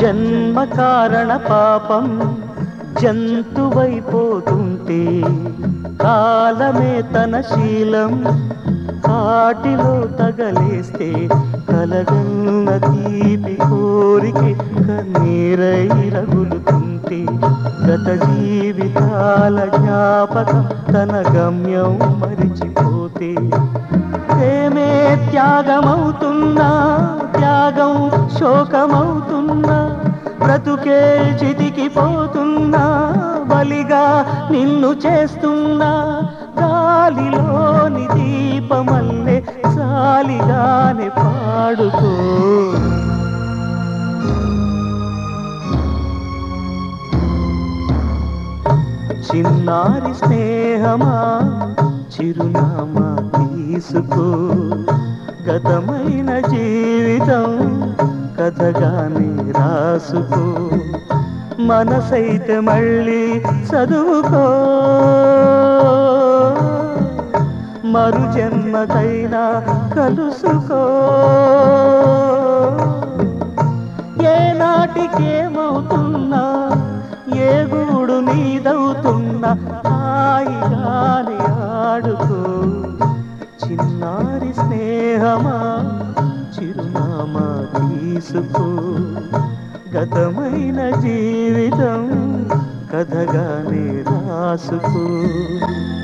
జన్మ కారణ పాపం జంతువైపోతుంటే కాలమే తన శీలం కాటిలో తగలేస్తే కలగన్న తీపి కోరికే కన్నీరై రగులుతుంటే గత జీవితాల జ్ఞాపకం తన గమ్యం మరిచిపోతే ప్రేమే త్యాగమవుతున్నా త్యాగం శోకమవుతున్నా బ్రతుకే చితికిపోతున్నా బలిగా నిన్ను చేస్తున్నా గాలిలోని దీపమల్లే సాలిగానే పాడుకో చిన్నారి స్నేహమా చిరునామా తీసుకో గతమైన జీవితం కథగానే రాసుకో మనసైతే మళ్ళీ చదువుకో మరు జన్మకైనా కలుసుకో ఏ నాటికేమవుతున్నా ఏ గూడు నీదవుతున్నా హాయిగాని ఆడుకో చిన్నారి స్నేహమా చిరునామా తీసుకో గతమైన జీవితం కథగానే రాసుకో